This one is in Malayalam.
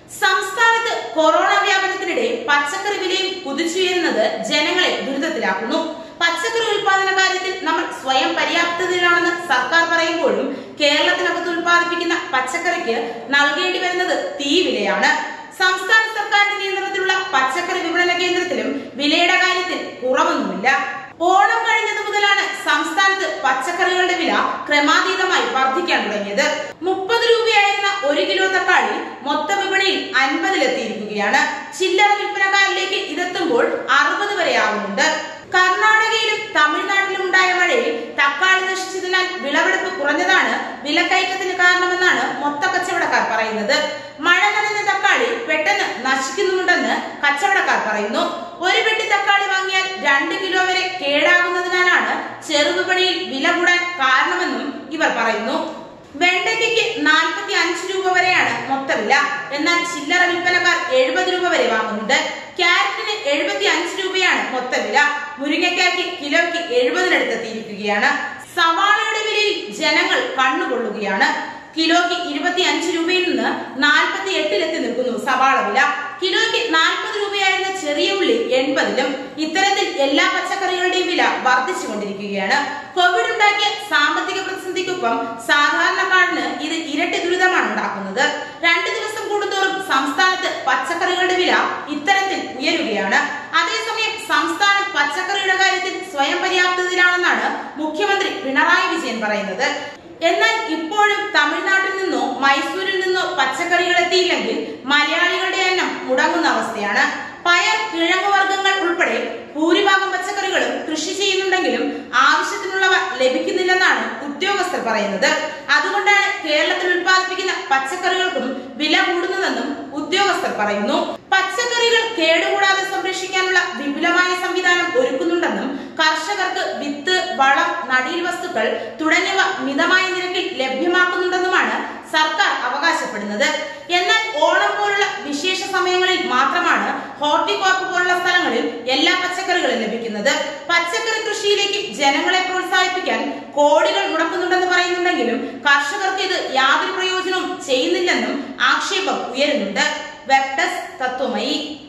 സംസ്ഥാനത്ത് കൊറോണ വ്യാപനത്തിനിടെ പച്ചക്കറി വിലയും കുതിച്ചുയരുന്നത് ജനങ്ങളെ ദുരിതത്തിലാക്കുന്നു പച്ചക്കറി ഉൽപാദന കാര്യത്തിൽ നമ്മൾ സ്വയം പര്യാപ്തതയിലാണെന്ന് സർക്കാർ പറയുമ്പോഴും കേരളത്തിനകത്ത് ഉൽപ്പാദിപ്പിക്കുന്ന പച്ചക്കറിക്ക് നൽകേണ്ടി വരുന്നത് തീ വിലയാണ് സംസ്ഥാന സർക്കാരിന്റെ നിയന്ത്രണത്തിലുള്ള പച്ചക്കറി വിപണന കേന്ദ്രത്തിലും വിലയുടെ കാര്യത്തിൽ കുറവൊന്നുമില്ല ഓണം കഴിഞ്ഞത് മുതലാണ് സംസ്ഥാനത്ത് പച്ചക്കറികളുടെ വില ക്രമാതീതമായി വർദ്ധിക്കാൻ തുടങ്ങിയത് മുപ്പത് രൂപയായിരുന്ന ഒരു കിലോ തക്കാളി മൊത്ത വിപണിയിൽ അൻപതിലെത്തിയിരിക്കുകയാണ് ചില്ലറ വിൽപ്പനക്കാരിലേക്ക് ഇതെത്തുമ്പോൾ അറുപത് വരെ ആകുന്നുണ്ട് കർണാടകയിലും തമിഴ്നാട്ടിലും ഉണ്ടായ മഴയിൽ തക്കാളി നശിച്ചതിനാൽ വിളവെടുപ്പ് കുറഞ്ഞതാണ് വിലക്കയറ്റത്തിന് കാരണമെന്നാണ് മൊത്ത കച്ചവടക്കാർ പറയുന്നത് മഴ നനഞ്ഞ തക്കാളി പെട്ടെന്ന് നശിക്കുന്നുണ്ടെന്ന് കച്ചവടക്കാർ പറയുന്നു ഒരു പെട്ടി തക്കാളി വാങ്ങിയാൽ രണ്ട് കിലോ വരെ കേടാകുന്നതിനാലാണ് ചെറുവിപണിയിൽ വില കൂടാൻ കാരണമെന്നും ഇവർ പറയുന്നു വെണ്ടയ്ക്ക് നാൽപ്പത്തി അഞ്ച് രൂപ വരെയാണ് മൊത്ത വില എന്നാൽ ചില്ലറ വിൽപ്പനക്കാർ എഴുപത് രൂപ വരെ വാങ്ങുന്നുണ്ട് ക്യാരറ്റിന് എഴുപത്തി അഞ്ച് രൂപയാണ് മൊത്ത വില മുരിങ്ങയ്ക്കാക്ക് കിലോയ്ക്ക് എഴുപതിനടുത്തെത്തിയിരിക്കുകയാണ് സവാളയുടെ വിലയിൽ ജനങ്ങൾ കണ്ണുകൊള്ളുകയാണ് കിലോയ്ക്ക് ഇരുപത്തി അഞ്ച് രൂപയിൽ നിന്ന് നാൽപ്പത്തി എട്ടിലെത്തി നിൽക്കുന്നു സവാള വില കിലോയ്ക്ക് നാൽപ്പത് രൂപയായിരുന്ന ചെറിയ ഉള്ളി എൺപതിലും ഇത്തരത്തിൽ എല്ലാ പച്ചക്കറികളുടെയും വില വർദ്ധിച്ചുകൊണ്ടിരിക്കുകയാണ് കോവിഡ് ഉണ്ടാക്കിയ സാമ്പത്തിക പ്രതിസന്ധിക്കൊപ്പം സാധാരണക്കാരന് ഇത് ഇരട്ടി ദുരിതമാണ് ഉണ്ടാക്കുന്നത് രണ്ടു ദിവസം കൂടുന്തോറും സംസ്ഥാനത്ത് പച്ചക്കറികളുടെ വില ഇത്തരത്തിൽ ഉയരുകയാണ് അതേസമയം സംസ്ഥാനം പച്ചക്കറിയുടെ കാര്യത്തിൽ സ്വയം പര്യാപ്തതയിലാണെന്നാണ് മുഖ്യമന്ത്രി പിണറായി വിജയൻ പറയുന്നത് എന്നാൽ ഇപ്പോഴും തമിഴ്നാട്ടിൽ നിന്നോ മൈസൂരിൽ നിന്നോ പച്ചക്കറികൾ എത്തിയില്ലെങ്കിൽ മലയാളികളുടെ എണ്ണം മുടങ്ങുന്ന അവസ്ഥയാണ് പയർ കിഴങ്ങുവർഗ്ഗങ്ങൾ ഉൾപ്പെടെ ഭൂരിഭാഗം പച്ചക്കറികളും കൃഷി ചെയ്യുന്നുണ്ടെങ്കിലും ആവശ്യത്തിനുള്ളവ ലഭിക്കുന്നില്ലെന്നാണ് ഉദ്യോഗസ്ഥർ പറയുന്നത് അതുകൊണ്ടാണ് കേരളത്തിൽ ഉൽപ്പാദിപ്പിക്കുന്ന പച്ചക്കറികൾക്കും വില കൂടുന്നതെന്നും ഉദ്യോഗസ്ഥർ പറയുന്നു പച്ചക്കറികൾ കേടുകൂടാതെ സംരക്ഷിക്കാനുള്ള വിപുലമായ സംവിധാനം ഒരുക്കുന്നുണ്ടെന്നും കർഷകർക്ക് വിത്ത് വളം നടീൽ വസ്തുക്കൾ തുടങ്ങിയവ മിതമായ നിരക്കിൽ ലഭ്യമാക്കുന്നുണ്ടെന്നുമാണ് സർക്കാർ അവകാശപ്പെടുന്നത് എന്നാൽ ഓണം പോലുള്ള വിശേഷ സമയങ്ങളിൽ മാത്രമാണ് ഹോർട്ടികോർപ്പ് പോലുള്ള സ്ഥലങ്ങളിൽ എല്ലാ പച്ചക്കറികളും ലഭിക്കുന്നത് പച്ചക്കറി കൃഷിയിലേക്ക് ജനങ്ങളെ പ്രോത്സാഹിപ്പിക്കാൻ കോടികൾ മുടക്കുന്നുണ്ടെന്ന് പറയുന്നുണ്ടെങ്കിലും കർഷകർക്ക് ഇത് യാതൊരു പ്രയോജനവും ചെയ്യുന്നില്ലെന്നും ആക്ഷേപം ഉയരുന്നുണ്ട് വെബ് ഡെസ്ക് തത്വമയി